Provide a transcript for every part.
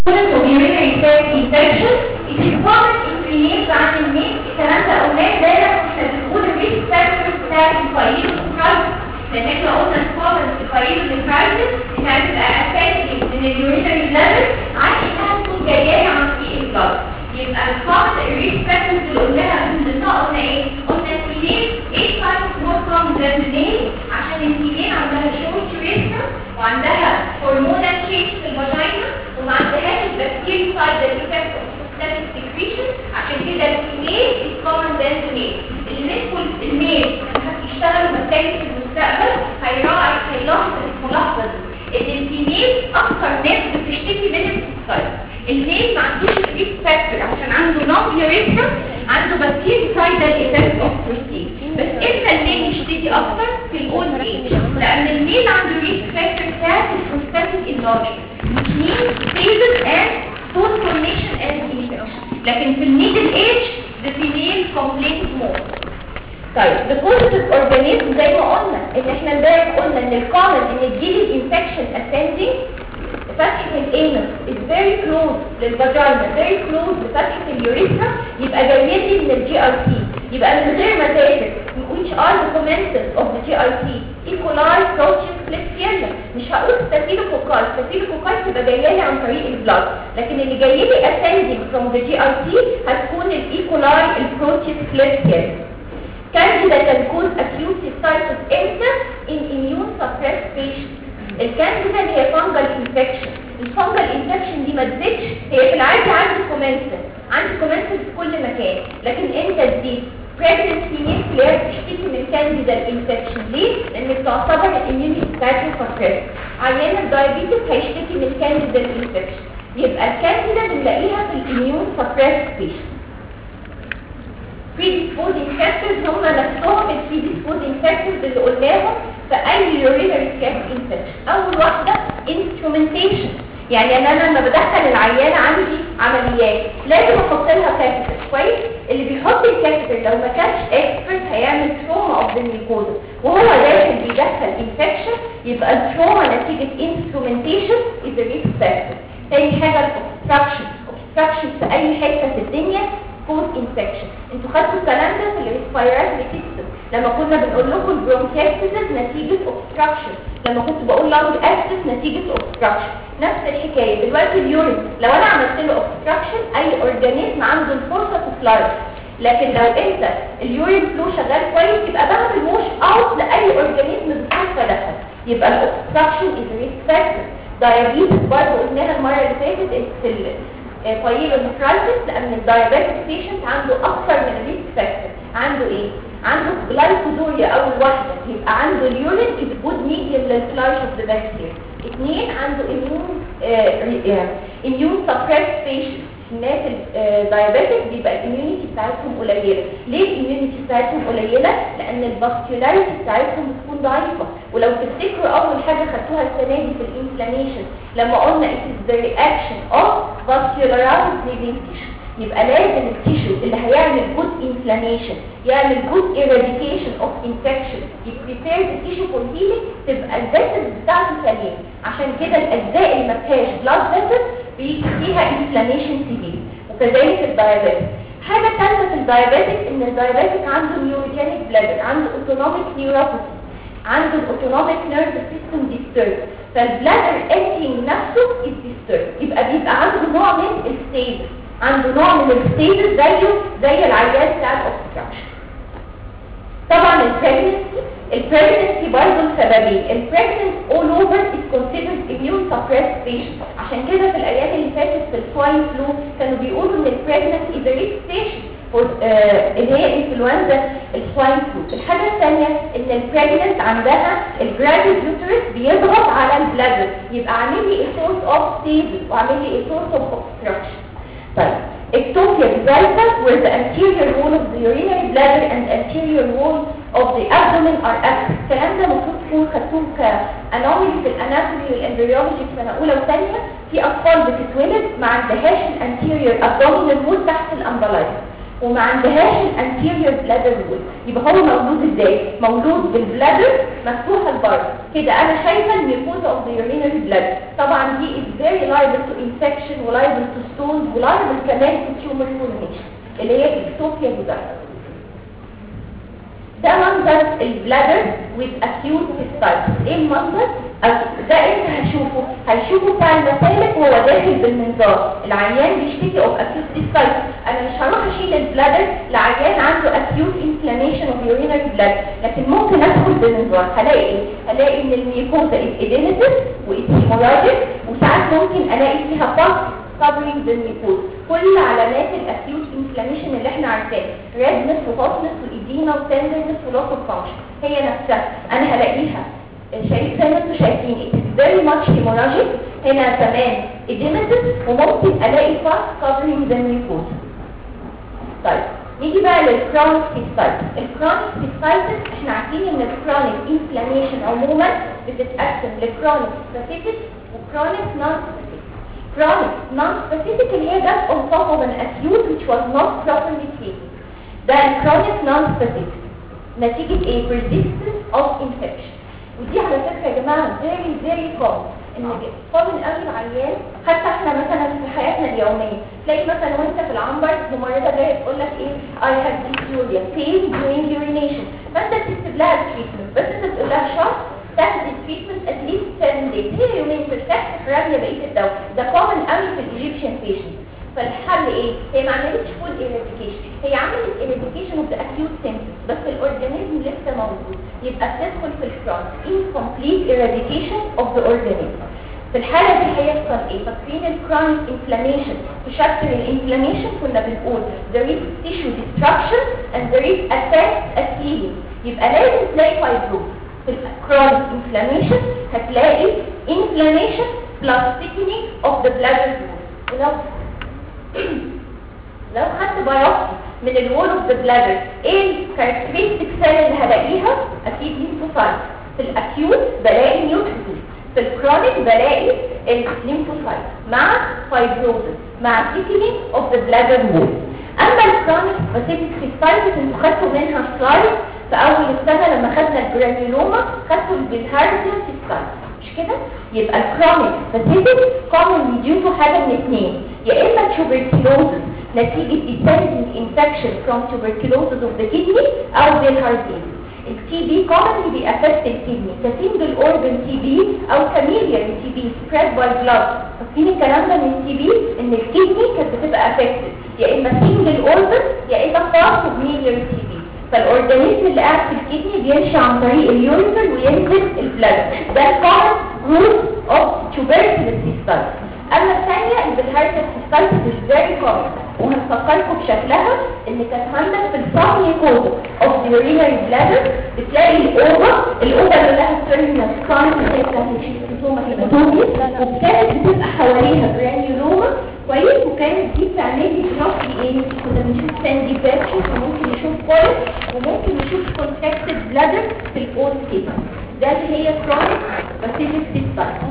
urinary tract infection it is common in females عن الميل الكلام ده قلناه دايما احنا بنقول الريسك فاكتورز بتاع الفايل لان احنا قلنا الكومن في الفايل الكرايسيس انها تبقى افكتد من اليورينري ليفل عن انها تكون جايه عن طريق البلد يبقى الكومن الريسك فاكتورز اللي قلناها من ضمنها قلنا ايه؟ قلنا الفيميل 8 times more common than the male عشان الفيميل عندها شورت يوريثرا وعندها هرمونال تشينج في الفاجينا وما عندهاش البكتيريا سايد ايفكت اوف سيستميك سكريشن عشان كده الفيميل از كومن ذان ذا ميل الميل الميل لما هيشتغل مكان في المستقبل هيراعي هيلاحظ الملاحظه دي ان الفيميل اكثر ناس بتشتكي من السايد الميل ما عندوش الريسك فاكتور عشان عنده نون يوريثرا عنده بكتيريا سايد ايفكت اوف بروتين بس امتى الميل يشتكي اكتر في الاولد ايج لان الميل عنده ريسك فاكتور بتاعت البروستاتيك انلارجمنت which means phases and stone formation and infection لكن في الميدل ايج the female complains more طيب the positive organism زي ما قلنا ان احنا امبارح قلنا ان الكومن ان تجيلي الانفكشن ascending فتحة الانس is very close للفاجينا very close لفتحة اليوريثرا يبقى جاي لي من الجي ار تي يبقى من غير ما تاكل which are the commensals of the GRT E. coli, Proteus, Klebsiella مش هقول ستافيلوكوكاي ستافيلوكوكاي تبقى جايه لي عن طريق البلاد لكن اللي جاي لي ascending from the GRT هتكون الاي كولاي البروتيوس كليبسيلا كانديدا can cause acute cystitis امتى in immune suppressed patients الكانديدا اللي هي فانجل انفكشن الفانجل انفكشن دي ما تزيدش هي في العادي عندي كومنسل عندي كومنسل في كل مكان لكن انت تزيد pregnant female اللي هي بتشتكي من كانديدا انفكشن ليه؟ لان تعتبر الاميونيتي بتاعتها سبريس عيان الدايابيتس هيشتكي من كانديدا انفكشن يبقى الكانديدا بنلاقيها في الاميون سبريس بيشن predisposing factors هم نفسهم ال predisposing factors اللي قلناهم في اي urinary tract infection اول واحده instrumentation يعني انا لما بدخل العيانه عندي عمليات لازم احط لها كاتيتر كويس اللي بيحط الكاتيتر لو ما كانش اكسبرت هيعمل تروما اوف ذا ميكوزا وهو داخل بيدخل انفكشن يبقى التروما نتيجه انسترومنتيشن از ريسك فاكتور تاني حاجه الاوبستراكشن اوبستراكشن في اي حته في الدنيا كوز انفكشن انتوا خدتوا الكلام ده في الريسبيراتوري سيستم لما كنا بنقول لكم البرونكيتس نتيجه اوبستراكشن لما كنت بقول لانج اكسس نتيجه اوبستراكشن نفس الحكايه دلوقتي اليورين لو انا عملت له اوبستراكشن اي اورجانيزم عنده الفرصه تفلاير لكن لو انت اليورين فلو شغال كويس يبقى بعمل موش اوت لاي اورجانيزم بفرصه دخل يبقى الاوبستراكشن از ريسك فاكتور دايابيتس برضه قلناها المره اللي فاتت في فايلو نكرايتس لان الدايابيتك بيشنت عنده اكثر من ريسك فاكتور عنده ايه عنده جلايكودوريا اول واحده يبقى عنده اليورين از جود ميديم للفلاش اوف ذا بكتيريا اثنين عنده اميون اميون سبريس بيشنت الناس الدايابيتك بيبقى الاميونيتي بتاعتهم قليله ليه الاميونيتي بتاعتهم قليله لان الفاسكولاريتي بتاعتهم بتكون ضعيفه ولو تفتكروا اول حاجه خدتوها السنه دي في الانفلاميشن لما قلنا it is the reaction of vascularized living tissue يبقى لازم التيشو اللي هيعمل good inflammation يعمل good eradication of infection يبريبير التيشو فور healing تبقى الفيسلز بتاعته سليمه عشان كده الاجزاء اللي ما فيهاش blood vessels بيجي فيها inflammation severe وكذلك الدايابيتس حاجه ثالثه في الدايابيتك ان الدايابيتك عنده نيوروجينيك بلادر عنده اوتونوميك نيوروباثي عنده الاوتونوميك نيرف سيستم ديسترب فالبلادر اكتنج نفسه از ديسترب يبقى بيبقى عنده نوع من الستيز عنده نوع من الستيز زيه زي العيان بتاع الاوبستراكشن طبعا البريجنسي البريجنسي برضه لسببين البريجننس اول اوفر از كونسيدرد اميون سبريس بيشنت عشان كده في الايام اللي فاتت في السواين فلو كانوا بيقولوا ان البريجننسي از ريسك ستيشن اللي هي انفلونزا السواين فلو الحاجه الثانيه ان البريجننت عندها الجرافيد يوترس بيضغط على البلادر يبقى عامل لي سورس اوف ستيبل وعامل لي سورس اوف اوبستراكشن طيب ectopia delta where the anterior wall of the urinary bladder and anterior wall of the abdomen are active الكلام ده المفروض تكون خدتوه كانوميلي في الاناتومي والامبريولوجي في سنه اولى وثانيه في اطفال بتتولد ما عندهاش الانتيريور abdominal wall تحت الامبلايز وما عندهاش الانتيريور بلادر وول يبقى هو مولود ازاي مولود بالبلادر مفتوحه لبره كده انا شايفه الميكوزا اوف ذا يورينري بلادر طبعا دي is very liable to infection ولايبل to stones ولايبل كمان to tumor formation اللي هي اكتوبيا بودايتس ده منظر البلادر with acute cystitis ايه المنظر؟ ده انت هتشوفه هيشوفه بتاع المسالك وهو داخل بالمنظار العيان بيشتكي اوف acute cystitis انا مش هروح اشيل البلادر لعيان عنده acute inflammation of urinary bladder لكن ممكن ادخل بالمنظار هلاقي ايه؟ هلاقي ان الميكوزا is edematous و is hemorrhagic وساعات ممكن الاقي فيها pus covering the mucosa كل علامات الاكيوت انفلاميشن اللي احنا عارفاه ريدنس وهوتنس وايديما وتندرنس ولوس اوف فانكشن هي نفسها انا هلاقيها شايف زي ما انتم شايفين it's very much hemorrhagic هنا كمان edematous وممكن الاقي pus covering the mucosa طيب نيجي بقى للكرونيك سيستايتس الكرونيك سيستايتس احنا عارفين ان الكرونيك انفلاميشن عموما بتتقسم لكرونيك سبيسيفيك وكرونيك نون سبيسيفيك chronic non-specific اللي هي جت on top of an acute which was not properly treated ده chronic non-specific نتيجة ايه persistence of infection ودي على فكرة يا جماعة very very common ان common قوي العيان حتى احنا مثلا في حياتنا اليومية تلاقي مثلا وانت في العنبر ممرضة جاية تقول لك ايه I have dysuria pain during urination فانت بتكتب لها treatment بس انت بتقول لها شهر تاخد التريتمنت اتليست 7 days هي يومين في الكشف راميه بقيه الدواء ده كومن قوي في الايجيبشن بيشنت فالحل ايه هي ما عملتش فول ايراديكيشن هي عملت ايراديكيشن اوف ذا اكيوت سيمبتومز بس الاورجانيزم لسه موجود يبقى بتدخل في الكرون incomplete eradication of the organism في الحالة دي هيحصل ايه؟ فاكرين الكرونيك انفلاميشن في شابتر الانفلاميشن كنا بنقول there is tissue destruction and there is effect at healing يبقى لازم تلاقي fibrosis في الكرونيك انفلاميشن هتلاقي inflammation plus thickening of the bladder wall ولو لو خدت بايوبسي من الوول اوف ذا بلادر ايه الكاركترستيك سيل اللي هلاقيها اكيد ليمفوسايت في الاكيوت بلاقي نيوتروفيل في الكرونيك بلاقي الليمفوسايت مع فايبروزس مع thickening اوف ذا بلادر وول اما الكرونيك سبيسيفيك سيستايتس انتوا خدتوا منها سلايد في اول السنه لما خدنا الجرانيولوما خدتوا البلهارزيا سيستايتس مش كده يبقى الكرونيك سبيسيفيك كومن ديو تو حاجه من اثنين يا اما tuberculosis نتيجه descending infection from tuberculosis of the kidney او bilharzia التي بي commonly بيأفكت الكدني كسنجل اورجن تي بي او كاميليان تي بي spread by blood فاكرين الكلام ده من التي بي ان الكدني كانت بتبقى افكتد يا اما سنجل اورجن يا اما بارت اوف ميليار تي بي فالاورجانيزم اللي قاعد في الكدني بيمشي عن طريق اليوريثر وينزل البلاد ده الكومن روت اوف tuberculosis cystitis اما الثانيه البلهارسيا سيستايتس is very common وهنفكركم بشكلها ان كانت عندك في الصامي كود اوف the urinary bladder بتلاقي الاوضه الاوضه اللي لها سيرمينال كرونيك اللي بتاعت الشيستوما هيماتومي وكانت بتبقى حواليها جرانيولوما كويس وكانت دي بتعمل لي بلوك ايه كنا بنشوف ساندي باتشز وممكن نشوف كويس وممكن نشوف كونتراكتد بلادر في الاول كيس ده اللي هي كرونيك باسيفيك سيستايتس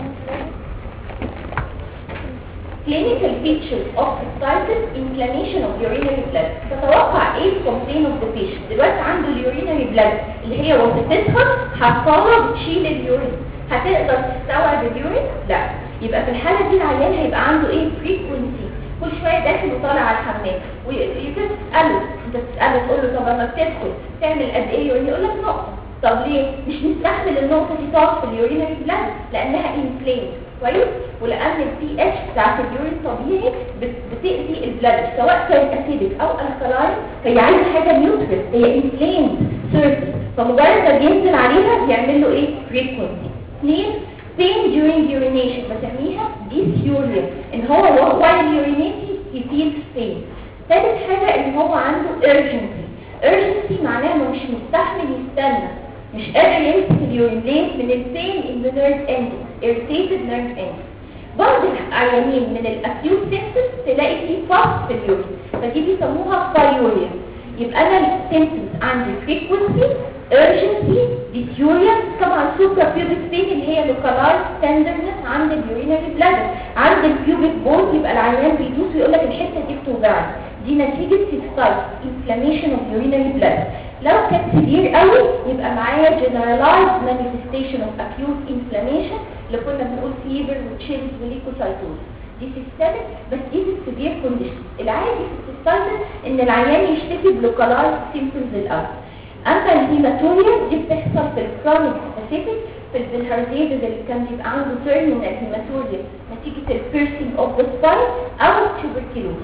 clinical features of cystitis inflammation of urinary bladder تتوقع ايه complaint of the patient دلوقتي عنده اليورينري bladder اللي هي وظيفتها حصاله بتشيل اليورين هتقدر تستوعب اليورين لا يبقى في الحاله دي العيان هيبقى عنده ايه frequency كل شويه داخل وطالع على الحمام ويجي تساله انت تساله تقول له طب لما بتدخل تعمل قد ايه يورين يقول لك نقطه طب ليه مش نستحمل النقطه دي تقعد في اليورينري بلاد لانها انفليمد كويس ولان البي اتش بتاعت اليورين طبيعي بتاذي البلاد سواء كان اسيدك او الكلاين هي عايزه حاجه نيوترال هي انفليمد سيرفيس فمجرد ما بينزل عليها بيعمل له ايه فريكونسي اثنين pain during urination بسميها dysuria ان هو while urinating he feels pain ثالث حاجه ان هو عنده urgency urgency معناها انه مش مستحمل يستنى مش قادر يمسك اليورين ليه من البين ان ذا نيرف endings irritated nerve endings بعض العيانين من الاكيوت سيمبتومز تلاقي فيه فاس في اليورين فدي بيسموها بايوريا يبقى انا السيمبتومز عندي frequency urgency dysuria طبعا سوبرا بيوبيك بين اللي هي localized tenderness عند اليورينري بلادر عند البيوبيك بون يبقى العيان بيدوس ويقول لك الحته دي بتوجعني دي نتيجة سيستايت inflammation of urinary bladder لو كان سيفير قوي يبقى معايا generalized manifestation of acute inflammation اللي كنا بنقول fever وتشيلز وليكوسايتوز دي سيستمك بس دي سيفير كونديشن العادي في السيستايتس ان العيان يشتكي بلوكالايز سيمبتومز الاول اما الهيماتوريا دي بتحصل في الكرونيك سبيسيفيك في البلهارديزز اللي كان بيبقى عنده تيرمينال هيماتوريا نتيجه البيرسينج اوف ذا سباين او التوبركلوز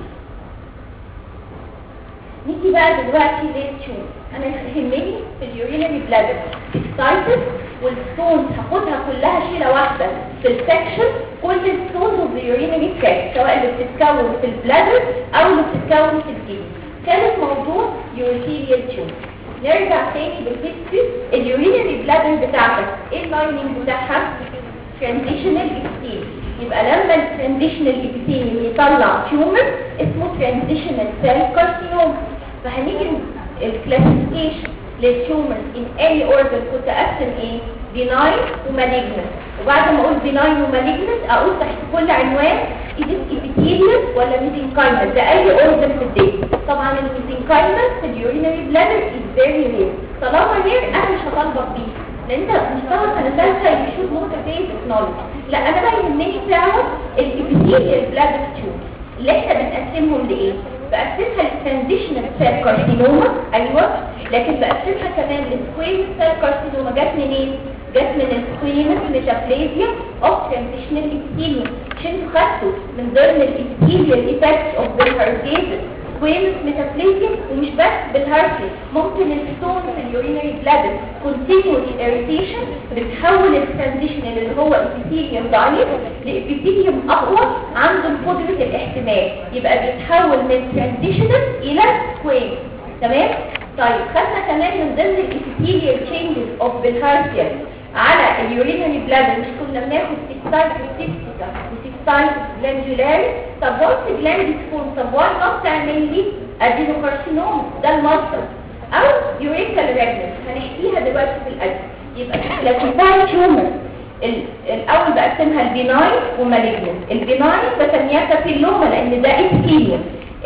نيجي بقى دلوقتي للتيومر انا يهمني في اليورينري بلادر السايتس والستونز هاخدها كلها شيله واحده في السكشن كل الستونز اوف اليورينري تراك سواء اللي بتتكون في البلادر او اللي بتتكون في الكدني ثالث موضوع يوريثيريال تيومر نرجع تاني بالهيستوري اليورينري بلادر بتاعتك ايه اللايننج بتاعها ترانزيشنال ابيثيل يبقى لما الترانزيشنال ابيثيل يطلع تيومر اسمه ترانزيشنال سيل كارسينوم فهنيجي الكلاسيفيكيشن للتيومرز ان اي اورجن كنت اقسم ايه بيناين ومالجنت وبعد ما اقول بيناين ومالجنت اقول تحت كل عنوان ايديس ابيثيليوم ولا ميزنكايمال ده اي اورجن في الدنيا طبعا الميزنكايمال في اليورينري بلادر از فيري رير طالما رير انا مش هطالبك بيه لان انت مستوى سنه ثالثه يشوف موتر بيزك نولج لا انا بقى يهمني فعلا الابيثيليال بلادر تيومر اللي احنا بنقسمهم لايه بقسمها للترانزيشنال سيل كارسينوما ايوه لكن بقسمها كمان للسكويمس سيل كارسينوما جت منين جت من السكويمس ميتابليزيا اوف ترانزيشنال ابيثيليوم عشان انتوا خدتوا من ضمن الابيثيليال ايفكتس اوف بالهارزيزس سكويمس ميتابليزيا ومش بس بالهارزيز ممكن الستون في اليورينري بلادر كونتينيوس اريتيشن بتحول الترانزيشنال اللي هو ابيثيليوم ضعيف لابيثيليوم اقوى عنده قدره الاحتمال يبقى بيتحول من ترانزيشنال الى سكويمس تمام طيب خدنا كمان من ضمن الابيثيليال تشينجز اوف بالهارزيا على اليورينري بلادر مش كنا بناخد سيستايت وسيستيكا وسيستايت جلاندولاري طب وانس جلاند تكون طب وانا تعمل لي ادينوكارسينوم ده المصدر او يوريكال ريجنس هنحكيها دلوقتي في القلب يبقى كلاسيفاي تيومر الاول بقسمها البيناين ومالجنس البيناين بسميها كابيلوما لان ده ابيثيليوم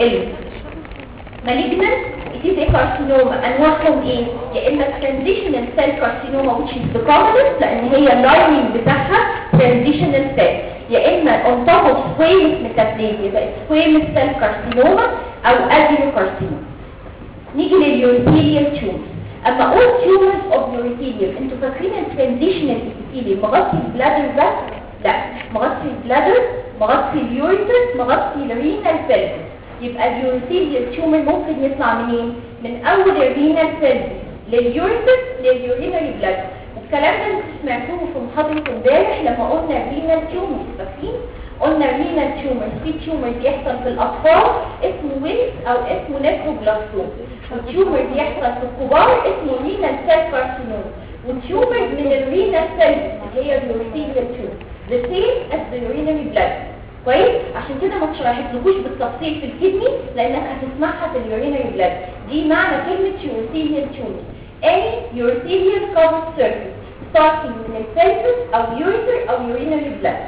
المالجنس it is a carcinoma انواعهم ايه يا اما transitional cell carcinoma which is the commonest لان هي اللايننج بتاعها transitional cell يا اما on top of squamous metaplasia يبقى squamous cell carcinoma او adenocarcinoma نيجي لليوريثيليال تيومر اما اقول تيومرز اوف يوريثيليال انتوا فاكرين الترانزيشنال ابيثيليال مغطي البلادر بس لا مغطي البلادر مغطي اليوريتر مغطي الرينال سيلز يبقى اليوريثيليال تيومر ممكن يطلع منين من اول الرينال سيلز لليوريتر لليورينري بلادر والكلام ده انتوا سمعتوه في محاضره امبارح لما قلنا الرينال تيومر فاكرين قلنا الرينال تيومر في تيومر بيحصل في الاطفال اسمه ويلز او اسمه نيكروبلاستوم والتيومر بيحصل في الكبار اسمه رينال سيل كارسينوم والتيومر من الرينال سيل اللي هي اليوريثيليال تيومر the same as the urinary blood كويس عشان كده ما تشرحتلكوش بالتفصيل في الكدني لانك هتسمعها في اليورينري بلاد دي معنى كلمه urothelial tumor any urothelial covered surface starting من الفلسس او ureter او urinary blood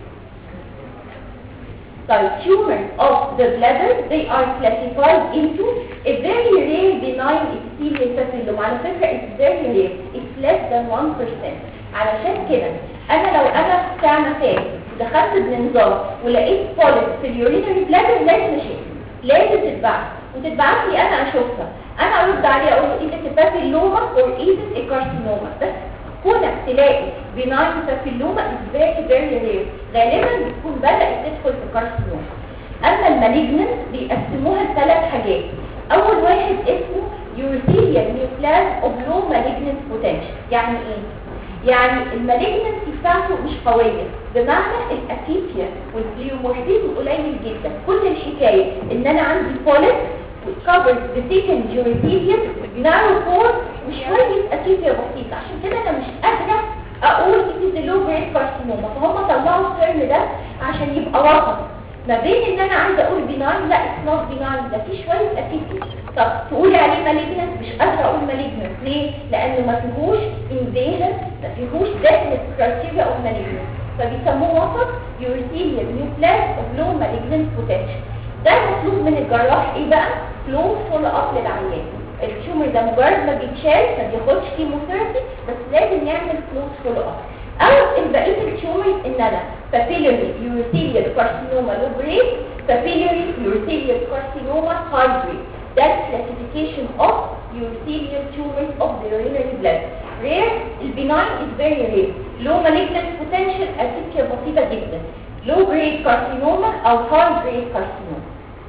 طيب tumors of the bladder they are classified into a very rare benign epithelial papilloma على فكرة it's very rare it's less than 1% علشان كده انا لو انا بتاع مكان ودخلت بنظام ولقيت بوليب في اليورينري بلادر لازم اشوفها لازم تتبعت وتتبعت لي انا اشوفها انا ارد عليها اقول له ايدك بابيلوما اور ايدك الكارسينوما بس كونك تلاقي بناين بابيلوما از فيري فيري رير غالبا بتكون بدات تدخل في كارسينوما اما المالجنس بيقسموها لثلاث حاجات اول واحد اسمه يوريثيليال نيوكلاس اوف لو مالجنس بوتنشال يعني ايه يعني المالجنسي بتاعته مش قوية بمعنى الاتيبيا والبليومورفيزم قليل جدا كل الحكاية ان انا عندي بوليب covered بسيكن جوريثيليوم نارو فور وشوية اتيبيا بسيطة عشان كده انا مش قادرة اقول it is a low grade carcinoma فهم طلعوا الترم ده عشان يبقى وسط ما بين ان انا عايزه اقول بناين لا اتس نوت بناين ده في شويه اتيتي طب تقولي عليه مالجنس مش قادره اقول مالجنس ليه لانه ما فيهوش انفيجن ما فيهوش ديفنت كرايتيريا اوف مالجنس فبيسموه وسط يوريثيليال نيوكلاس اوف لو مالجنس بوتنشال ده المطلوب من الجراح ايه بقى كلوز فولو اب للعيان التيومر ده مجرد ما بيتشال ما بياخدش كيموثيرابي بس لازم يعمل كلوز فولو اب او بقيه التيومرز ان انا papillary urothelial carcinoma low grade papillary urothelial carcinoma high grade that's classification of urothelial tumors of the urinary bladder rare البناين is very rare low malignant potential اتيكيا بسيطه جدا low grade carcinoma او high grade carcinoma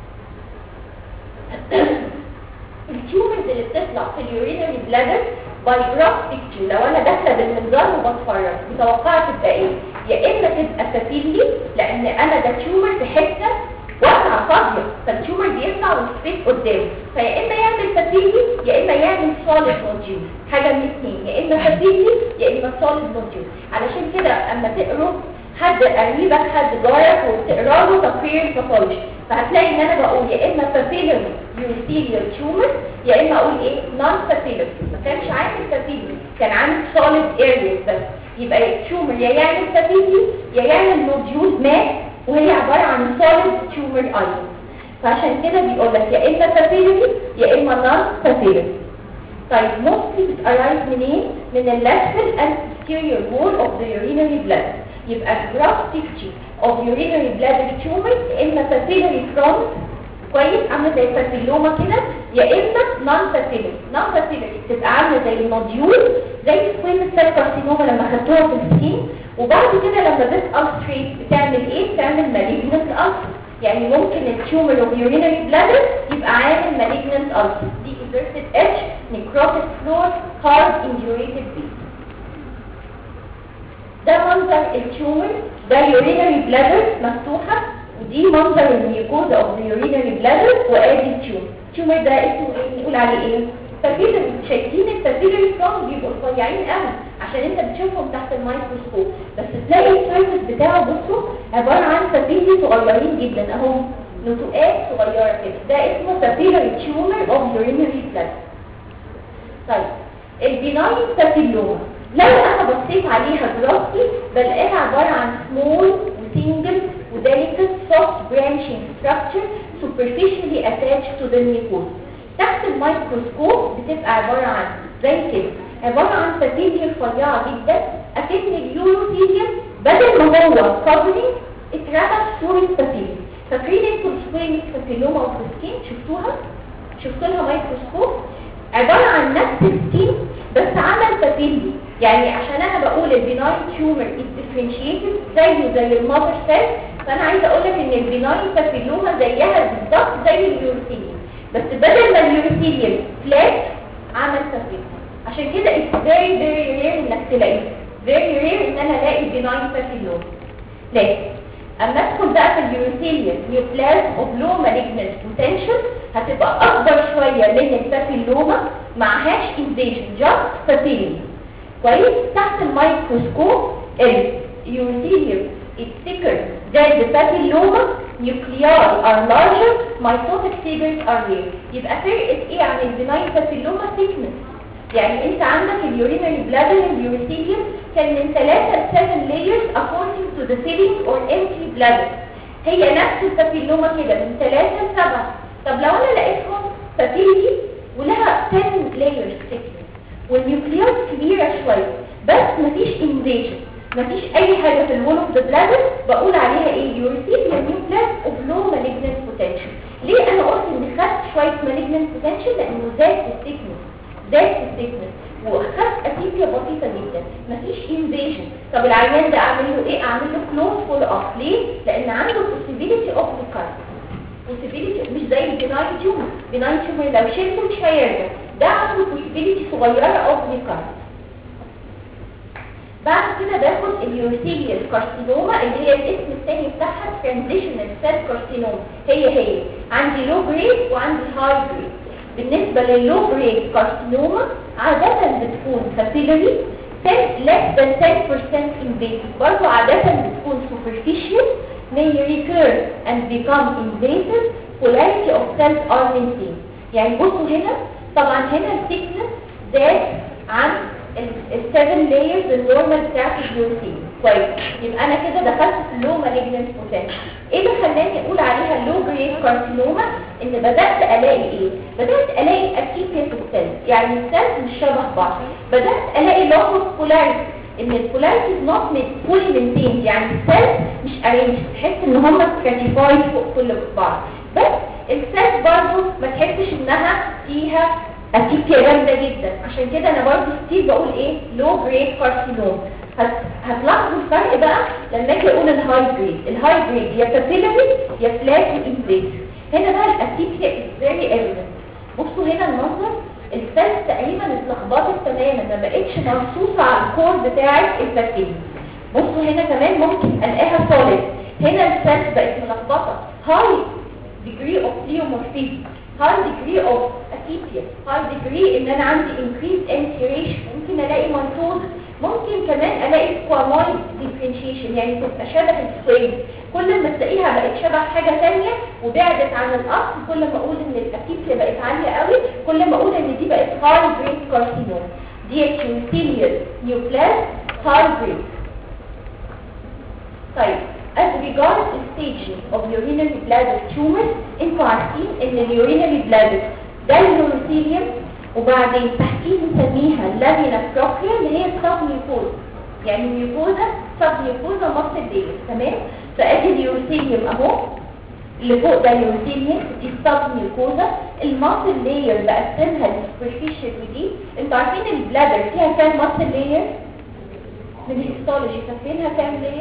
التيومرز اللي بتطلع في اليورينري بلادر باي جراف بيكتشر لو انا داخله بالمنظار وبتفرج متوقعه تبقى ايه يا اما تبقى فابيلي لان انا ده تيومر في حته واسعه فاضيه فالتيومر بيطلع والسبيس قدامه فيا اما يعمل فابيلي يا اما يعمل سوليد نوديول حاجه من الاثنين يا اما فابيلي يا اما سوليد نوديول علشان كده اما تقروا حد قريبك حد جارك وتقرا له تقرير الباثولوجي فهتلاقي ان انا بقول يا اما papillary urothelial tumor يا اما اقول ايه non papillary ما كانش عامل papillary كان عامل solid areas بس يبقى التيومر يا يعمل papillary يا يعمل نوديول مات وهي عباره عن solid tumor item فعشان كده بيقول لك يا اما papillary يا اما non papillary طيب mostly بتarise منين من اللاترال and posterior wall of the urinary bladder يبقى graph picture of urinary bladder tumors يا اما papillary front كويس عامله زي البابيلوما كده يا اما non papillary non papillary تبقى عامله زي النوديول زي squamous cell carcinoma لما خدتوها في السكين وبعد كده لما بتالستريت بتعمل ايه بتعمل malignant ulcer يعني ممكن التيومر of urinary bladder يبقى عامل malignant ulcer دي inverted edge necrotic floor hard indurated base ده منظر التيومر ده urinary bladder مفتوحة ودي منظر الميوكوزا اوف ذا urinary bladder وادي التيومر التيومر ده اسمه ايه نقول عليه ايه فابيلري شايفين الفابيلري فرونت بيبقوا رفيعين قوي عشان انت بتشوفهم تحت الميكروسكوب بس تلاقي السايز بتاعه بصوا عباره عن فابيلي صغيرين جدا اهو نتوءات صغيره كده ده اسمه فابيلري تيومر اوف urinary bladder طيب البناين بابيلوما لو انا بصيت عليها دراستي بلاقيها عبارة عن small وسنجل وديليكت soft branching structure superficially attached to the mucosa تحت الميكروسكوب بتبقى عبارة عن زي كده عبارة عن فاتيليا رفيعة جدا اكن اليوروثيليوم بدل ما هو covering اترمى في صورة فاتيليا فاكرين انتوا السكويمس فاتيلوما اوف سكين شفتوها؟ شفتوا لها ميكروسكوب عبارة عن نفس السكين بس عمل فاتيليا يعني عشان انا بقول البناين تيومر از ديفرنشيتد زيه زي المذر سيل فانا عايزه اقول لك ان البناين بابيلوما زيها بالظبط زي اليوروثيليوم بس بدل ما اليوروثيليوم فلات عمل فابيلوما عشان كده اتس فيري فيري رير انك تلاقيه فيري رير ان انا الاقي بناين بابيلوما لكن اما ادخل بقى في اليوروثيليوم نيوبلازم اوف لو مالجنت بوتنشال هتبقى اكبر شويه من البابيلوما معهاش انفيجن جاست بابيلوما كويس تحت الميكروسكوب اليوروثيليوم is thicker than the papilloma nuclei are larger mitotic figures are rare يبقى فرقت ايه عن البناين papilloma thickness يعني انت عندك اليورينري بلادر اليوروثيليوم كان من 3 ل 7 layers according to the filling or empty bladder هي نفس البابيلوما كده من 3 ل 7 طب لو انا لقيتهم بابيلي ولها 10 layers thickness والنيوكليات كبيرة شوية بس مفيش انفيجن مفيش اي حاجة في الول اوف ذا بلادر بقول عليها ايه يوريثيليا نيوكلاس اوف لو مالجنت بوتنشال ليه انا قلت ان خدت شوية مالجنت بوتنشال لانه زاد في الثيكنس زاد في الثيكنس وخدت اتيبيا بسيطة جدا مفيش انفيجن طب العيان ده اعمل له ايه اعمل له كلوز فول اوف ليه لان عنده possibility اوف recurrence possibility مش زي البناين تيومر بناين تيومر لو شلته مش هيرجع ده عنده possibility صغيرة اوف recurrence بعد كده باخد اليوروثيليال كارسينوما اللي هي الاسم الثاني بتاعها ترانزيشنال سيل كارسينوما هي هي عندي لو جريد وعندي هاي جريد بالنسبة لللو جريد كارسينوما عادة بتكون كابيلاري less than 10% invasive برضو عادة بتكون superficial may recur and become invasive polarity of cells are maintained يعني بصوا هنا طبعا هنا الثيكنس زاد عن السيفن لايرز النورمال بتاعت الجلوسين كويس يبقى انا كده دخلت في اللو مالجنت بوتنشال ايه اللي خلاني اقول عليها لو جريد كارسينوما ان بدات الاقي ايه بدات الاقي اتيبيا سيلز يعني السيلز مش شبه بعض بدات الاقي لوس بولاريتي ان البولاريتي نوت فولي مينتيند يعني السيلز مش ارينج تحس ان هم ستراتيفايد فوق كل بعض بس السيلز برضو ما تحسش انها فيها اتيبيا جامده جدا عشان كده انا برضو ستيل بقول ايه لو جريد كارسينوم هتلاحظوا الفرق بقى لما اجي اقول الهاي جريد الهاي جريد يا كابيلاري يا فلات انفيز هنا بقى الاتيبيا از فيري ايفيدنت بصوا هنا المنظر السيلز تقريبا اتلخبطت تماما ما بقتش مرصوصه على الكور بتاعه البكتيريا بصوا هنا كمان ممكن الاقيها سوليد هنا السيلز بقت ملخبطه هاي degree of pleomorphism high degree of atypia high degree ان انا عندي increased anticipation ممكن الاقي ميتوز ممكن كمان الاقي سكوامويد differentiation يعني تبقى شبه السويد كل ما تلاقيها بقت شبه حاجة تانية وبعدت عن الاصل كل ما اقول ان الاتيبيا بقت عالية قوي كل ما اقول ان دي بقت high grade carcinoma دي epithelial neoplasm high grade طيب as regards the staging of urinary bladder tumors انتوا عارفين ان اليورينري bladder ده اليوروثيليوم وبعدين تحتيه بنسميها اللامينا بروكريا اللي هي السب ميوكوزا يعني ميوكوزا سب ميوكوزا مصل ديل تمام فادي اليوروثيليوم اهو اللي فوق ده اليوروثيليوم دي السب ميوكوزا المصل لاير بقسمها للسوبرفيشال ودي انتوا عارفين البلادر فيها كام مصل لاير من الهيستولوجي فاكرينها كام لاير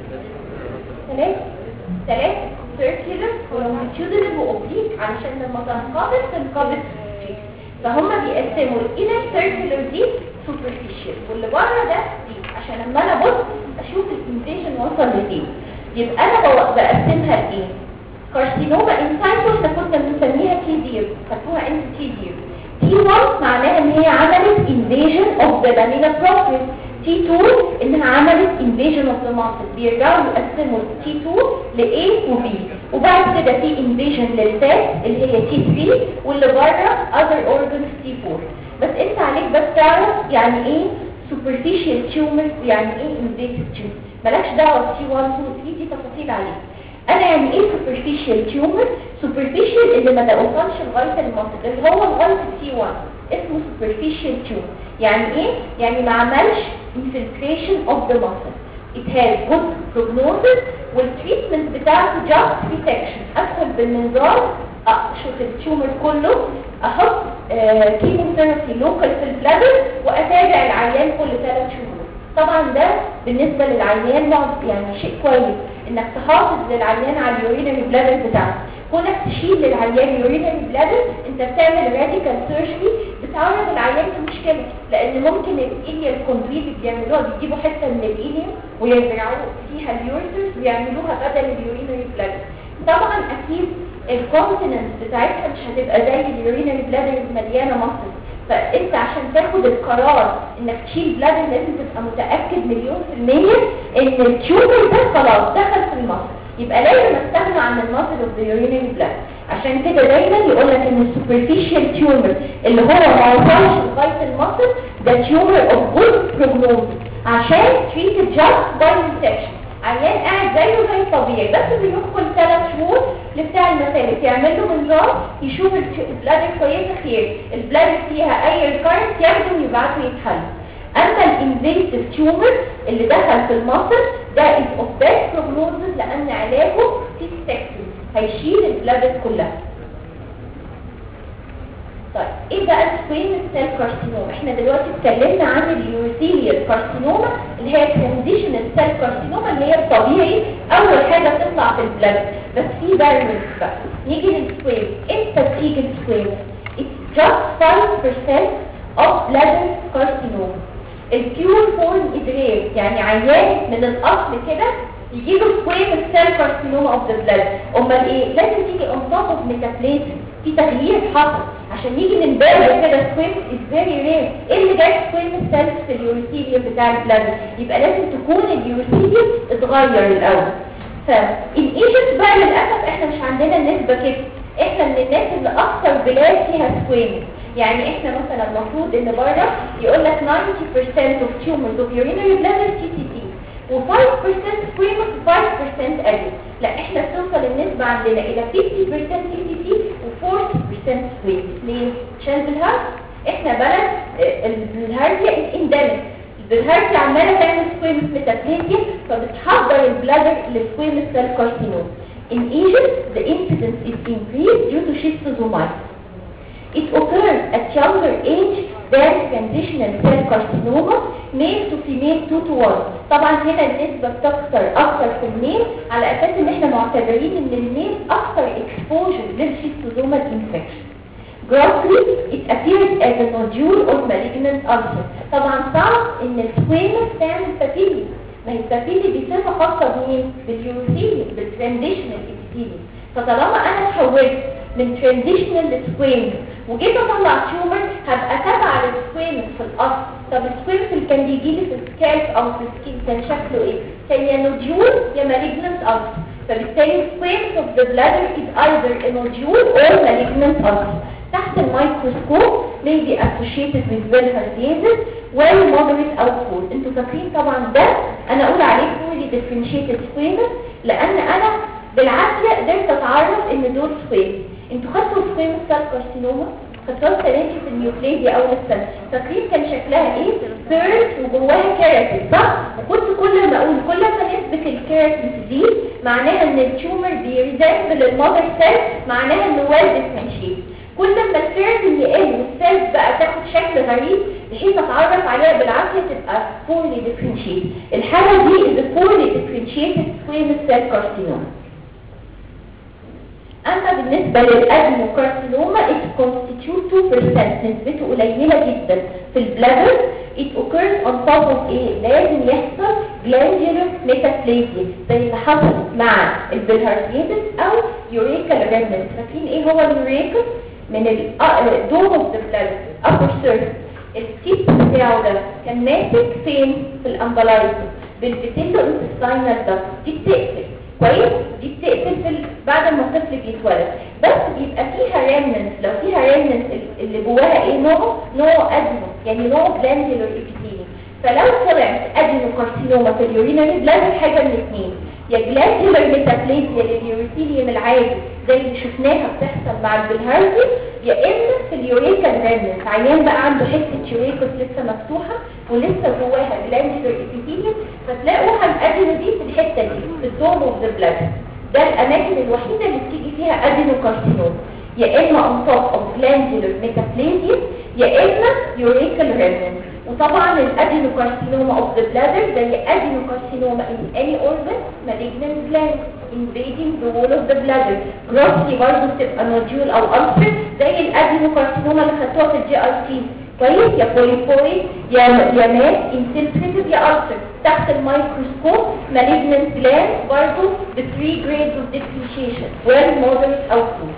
ثلاثة ثلاثة سيركيولر ولونجيتيودنال واوبليك علشان لما تنقبض تنقبض فيه فهم بيقسموا الانر سيركيولر دي سوبرفيشال واللي بره ده دي عشان لما انا ابص اشوف الانفيجن وصل لفين يبقى انا بقسمها لايه كارسينوما انسايتو احنا كنا بنسميها تي زيرو خدتوها انت تي زيرو تي 1 معناها ان هي عملت انفيجن اوف ذا لامينا بروبريس تي 2 انها عملت انفيجن اوف ذا ماسل بيرجعوا يقسموا تي 2 ل A و B وبعد كده في انفيجن للفات اللي هي تي 3 واللي بره other organs تي 4 بس انت عليك بس تعرف يعني ايه superficial tumor يعني ايه invasive tumor مالكش دعوه تي 1 2 3 دي تفاصيل عليك انا يعني ايه superficial tumor superficial اللي ما توصلش لغايه المنطقه اللي هو لغايه التي 1 اسمه superficial tumor يعني ايه يعني ما عملش infiltration of the muscle it has good prognosis والتريتمنت بتاعته just resection ادخل بالمنظار اشوف التيومر كله احط كيموثيرابي لوكال في البلادر واتابع العيان كل ثلاث شهور طبعا ده بالنسبه للعيان يعني شيء كويس انك تحافظ للعيان على اليورينري بلادر بتاعته كونك تشيل للعيان يورينري بلادر انت بتعمل راديكال سيرجري بتعرض العيان في مشكله لان ممكن الايليا الكوندريت بيعملوها بيجيبوا حته من الايليا ويزرعوا فيها اليورترز ويعملوها بدل اليورينري بلادر طبعا اكيد الكونتيننس بتاعتها مش هتبقى زي اليورينري بلادر مليانه مصر فانت عشان تاخد القرار انك تشيل بلادر لازم تبقى متاكد مليون في الميه ان التيوبر ده خلاص دخل في المصر يبقى لازم استغنى عن المصل اوف ذا يورينري بلاد عشان كده دايما يقول لك ان السوبرفيشال تيومر اللي هو ما وصلش لغايه المصل ده تيومر اوف جود بروجنوز عشان تريتد جاست باي انسكشن عيان قاعد زيه زي الطبيعي بس بيدخل ثلاث شهور لبتاع المسالك يعمل له منظار يشوف البلادر كويسه خير البلادر فيها اي ريكارنت ياخده ويبعته يتحل اما الانفيسيف تيومر اللي دخل في المصل ده از اوف باد بروجنوزز لان علاجه سيستكتومي هيشيل البلادر كلها طيب ايه بقى السكويمس سيل كارسينوما احنا دلوقتي اتكلمنا عن اليوريثيليال كارسينوما اللي هي ترانزيشنال سيل كارسينوما اللي هي الطبيعي اول حاجه تطلع في البلاد بس في فيروس بقى نيجي للسكويمس امتى بتيجي السكويمس it's just 5% of bladder carcinoma البيور فورم از رير يعني عيان من الاصل كده يجي له سكويمس سيل كارسينوما اوف ذا بلاد امال ايه لازم تيجي اون توب اوف ميتابليزم في تغيير حصل عشان يجي من بره كده سكويمس از فيري رير ايه اللي جاي سكويمس سيلز في اليوريثيليوم بتاع البلاد يبقى لازم تكون اليوريثيليوم اتغير الاول فالايجنت بقى للاسف احنا مش عندنا النسبه كده احنا من الناس اللي اكثر بلاد فيها سكويمس يعني احنا مثلا المفروض ان بره يقول لك 90% of tumors of urinary bladder TCT و5% سكويموس و5% ادينوم لا احنا بتوصل النسبة عندنا الى 50% سي تي و40% سكويموس ليه؟ عشان بالهارت احنا بلد آه، الهارتيا اندمج الهارتيا عمالة تعمل سكويموس ميتابليزيا فبتحضر البلادر للسكويموس سيل كارسينوم In Egypt, the incidence is increased due to schistosomiasis. It occurs at younger age than transitional cell carcinoma, male to female 2 to 1. طبعا هنا النسبة بتكثر أكثر في الميل على أساس إن إحنا معتبرين إن الميل أكثر exposure للشيستوزومال infection. Grossly, it appears as a nodule or malignant ulcer. طبعا صعب إن السكويمس تعمل papilli. ما هي البابيلي دي صفة خاصة بمين؟ باليوروثيليوم بالترانزيشنال ابيثيليوم فطالما انا اتحولت من ترانزيشنال لسكويمس وجيت اطلع تيومر هبقى تابعه للسكويمس في الاصل طب السكويمس اللي كان بيجي لي في السكالب او في السكين كان شكله ايه؟ كان يا نوديول يا مالجنت ulcer فبالتالي squamous of the bladder is either a nodule or malignant ulcer تحت الميكروسكوب may be associated with Wilhelmiasis well moderate output انتوا فاكرين طبعا ده انا اقول عليه fully differentiated squamous لان انا بالعافيه قدرت اتعرف ان دول squamous انتوا خدتوا squamous cell carcinoma خدتوها السنه دي في النيوكليديا اول السنه فاكرين كان شكلها ايه سيرت وجواها كيراتين صح وكنت كل ما اقول كل ما نسبه الكيراتين تزيد معناها ان التيومر بيريزمبل المذر سيل معناها انه ويل ديفرنشيت كل ما الكيراتين يقل والسيلز بقى تاخد شكل غريب بحيث اتعرف عليها بالعافيه تبقى فورلي ديفرنشيت الحاله دي is فورلي differentiated squamous cell carcinoma اما بالنسبه للادنوكارسينوما it constitute 2% نسبته قليله جدا في البلادر it occurs on top of ايه لازم يحصل glandular metaplasia زي اللي حصل مع البلهارسيتس او يوريكال remnant فاكرين ايه هو اليوريكال من الدوم اوف ذا بلادر upper surface التيب بتاعه ده كان ماسك فين في الامبلايزر بالبتيلو انتستاينال ده دي بتقفل كويس دي بتقفل في ال... بعد ما الطفل بيتولد بس بيبقى فيها ريمننت لو فيها ريمننت اللي جواها ايه نوع نوع ادنو يعني نوع جلاندولار ابيثيليوم فلو طلعت ادنو كارسينوما في اليورينري بلاد حاجه من الاثنين يا جلاندولار ميتابليزيا لليوريثيليوم العادي زي اللي شفناها بتحصل مع البلهارسي يا اما في اليوريكال ريمننت عيان بقى عنده حته يوريكوس لسه مفتوحه ولسه جواها جلاندولار ابيثيليوم فتلاقوها الادينو دي في الحته دي في الدوم اوف ذا بلاد ده الاماكن الوحيده اللي بتيجي فيها ادينوكارسينوم يا اما on top of glandular metaplasia يا اما urachal remnant وطبعا الادينوكارسينوما of the bladder زي adenocarcinoma in any organ malignant gland invading the wall of the bladder grossly برضه بتبقى nodule او ulcer زي الادينوكارسينوما اللي خدتوها في الجي ار تي كويس يا بوليبويد يا يا مات انفلتريتد يا ulcer تحت الميكروسكوب malignant gland برضه ب 3 grades of differentiation well moderate output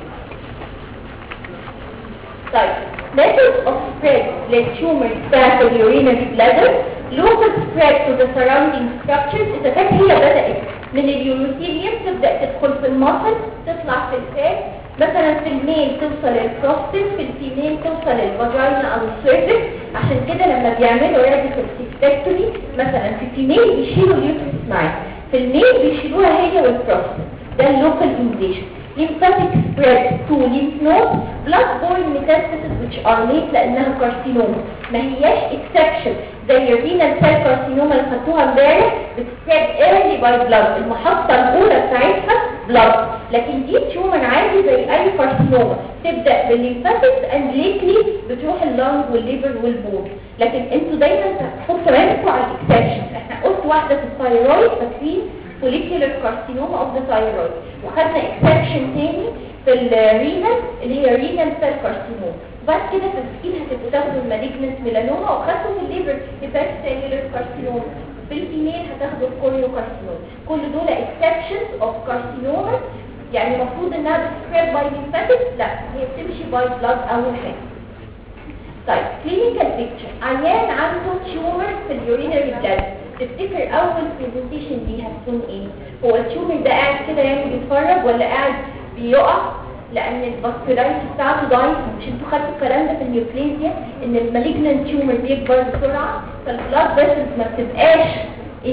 طيب methods of spread للtumor بتاعت اليورينري bladder local spread to the surrounding structures إذا كانت هي بدأت من اليوروثيليوم تبدأ تدخل في المصل تطلع في الفات مثلا في الميل توصل للبروستين في الفيميل توصل للفاجينا او السيرفكس عشان كده لما بيعملوا راديكال سيستكتومي مثلا في الفيميل بيشيلوا اليوترس معاه في الميل بيشيلوها هي والبروستين ده اللوكال انفيجن lymphatic spread to lymph nodes blood borne metastases which are late لانها كارسينوما ما هياش exception زي الرينال سيل كارسينوما اللي خدتوها امبارح بتسبريد early by blood المحطه الاولى بتاعتها blood لكن دي تيومر عادي زي اي كارسينوما تبدا بالليمفاتكس اند ليتلي بتروح اللنج والليفر والبون لكن انتوا دايما تحطوا عينكم على الاكسبشن احنا قلت واحده في الثايرويد فاكرين follicular carcinoma of the thyroid وخدنا exception تاني في الرينال اللي هي renal cell carcinoma وبعد كده في السكين هتبقوا تاخدوا المالجنت ميلانوما وخدتوا في الليفر هيباتوسيلولار carcinoma في الفيميل هتاخدوا الكوريو carcinoma كل دول exceptions of carcinoma يعني المفروض انها بتسبريد باي lymphatic لا هي بتمشي باي بلاد اول حاجه طيب كلينيكال بيكتشر عيان عنده تيومر في اليورينري بلاد تفتكر اول برزنتيشن دي هتكون ايه هو التيومر ده قاعد كده يعني بيتفرج ولا قاعد بيقع لان الفاسكولايتي بتاعته ضعيفه مش انتوا خدتوا الكلام ده في النيوكليزيا ان المالجنان تيومر بيكبر بسرعه فالبلاد فيسلز ما بتبقاش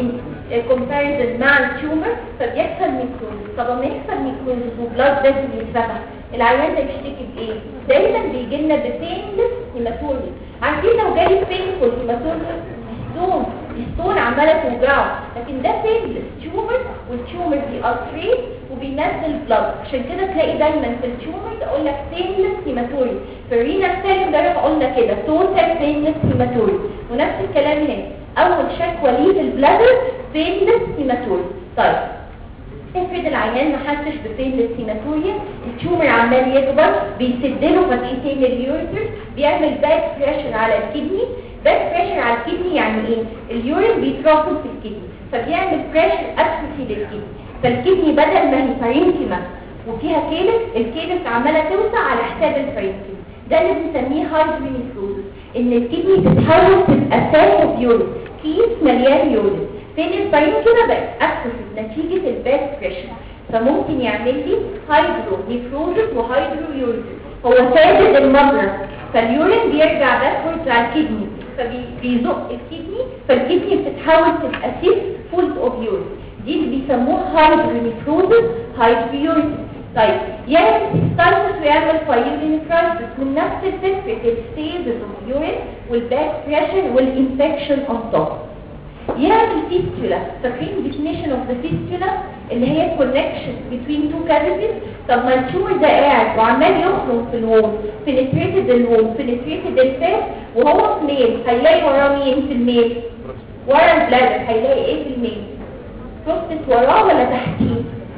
كومباريزن مع التيومر فبيحصل نيكروزس طب لما يحصل نيكروزس وبلاد فيسل يتفتح العيان ده بيشتكي بايه؟ دايما بيجي لنا ببينلس هيماتوريا عارفين لو جالي بينفول هيماتوريا ستون الستون عماله توجعه لكن ده بينلس تيومر والتيومر دي التريت وبينزل بلاد عشان كده تلاقي دايما في التيومر اقول لك بينلس هيماتوريا في الرينا ستاليوم ده قلنا كده توتال بينلس هيماتوريا ونفس الكلام هنا اول شكوى ليه في البلادر بينلس هيماتوريا طيب افرض العيان ما حسش ببينلس هيماتوريا التيومر عمال يكبر بيسد له فتحتين اليوريتر بيعمل باك بريشر على الكدني باك بريشر على الكدني يعني ايه اليورين بيتراكم في الكدني فبيعمل بريشر اتروفي للكدني فالكدني بدل ما هي فرينكيما وفيها كيلس الكيلس عماله توسع على حساب الفرينكيما ده اللي بنسميه هايدرينيفروزس ان الكدني تتحول تبقى ساك اوف يورين كيس مليان يورين فين الفرينكيما بقت اتروفي نتيجه الباك بريشر فممكن يعمل لي هايدرو نيفروزس وهايدرو يوريتر هو سادد المجرى فاليورين بيرجع باكوردز على الكدني فبيزق الكدني فالكدني بتتحول تبقى سيس فول اوف يورين دي اللي بيسموها هايدرونيفروزس هايدريوريتس طيب يعمل ستالسس ويعمل فايورينيفرايتس من نفس الفكرة الستيزز اوف يورين والباك بريشر والانفكشن اوف توب يعمل فيستولا فاكرين definition of the fistula اللي هي connection between two cavities طب ما التيومر ده قاعد وعمال يخرج في الوول penetrated الوول penetrated الفات وهو في ميل هيلاقي وراه مين في الميل ورا البلادر هيلاقي ايه في الميل بروستات وراه ولا تحتيه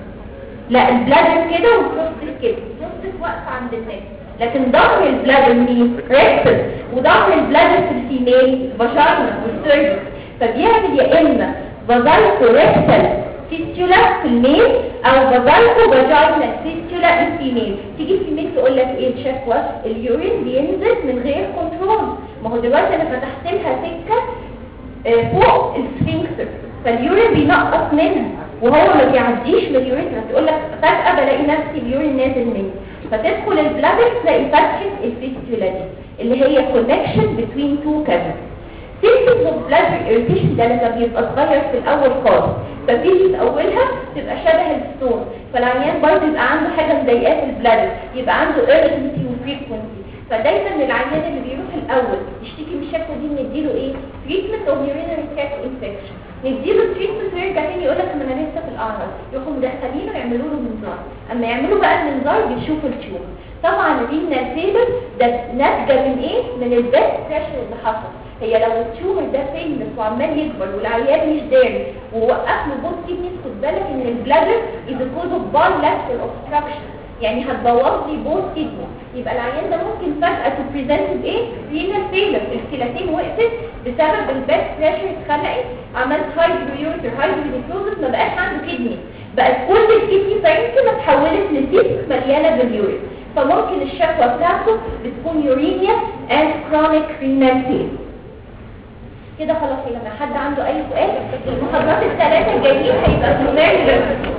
لا البلادر كده والبروستات كده البروستات واقفه عند الناس لكن ظهر البلادر مين ريكتس وظهر البلادر في الفيميل فاجينا والسيرفكس فبيعمل يا اما فازايكو ريكتال فيستولا في الميل او فازايكو فاجينا فيستولا الفيميل تيجي الفيميل تقول لك ايه الشكوى اليورين بينزل من غير كنترول ما هو دلوقتي انا فتحت لها سكه آه، فوق السفنكتر فاليورين بينقص منها وهو ما بيعديش من اليوريثرا تقول لك فجأة بلاقي نفسي اليورين نازل مني فتدخل البلادر تلاقي فتحة الفيستولا دي اللي هي connection between two cavities symptoms of bladder irritation ده لما بيبقى صغير في الاول خالص فبيجي في اولها تبقى شبه الستون فالعيان برضه يبقى عنده حاجه مضايقاه في البلادر يبقى عنده urgency وفريكونسي فدايما العيان اللي بيروح الاول يشتكي من الشكوى دي نديله ايه treatment of urinary tract infection نديله تريتمنت ويرجع تاني يقول لك ما انا لسه في الاعراض يروحوا مدخلينه يعملوا له منظار اما يعملوا بقى المنظار بيشوفوا التيومر طبعا الرينال فيلر ده ناتجه من ايه من الباك بريشر اللي حصل هي لو التيومر ده فيلس وعمال يكبر والعيان مش داري ووقف له بوت كيدني خد بالك ان البلادر از كوز اوف bilateral obstruction يعني هتبوظ لي بوت كيدني يبقى العيان ده ممكن فجأة تبريزنت بايه؟ رينال فيلر الكلاتين وقفت بسبب الباك بريشر اتخلقت عملت هايدرويورتر هايدرويورتر ما بقاش عنده كدني بقت كل الكدني فيمكن اتحولت لسيست مليانه باليورين فممكن الشكوى بتاعته بتكون يورينيا اند كرونيك رينال فيل كده خلاص يا جماعه حد عنده اي سؤال المحاضرات الثلاثه الجايين هيبقى في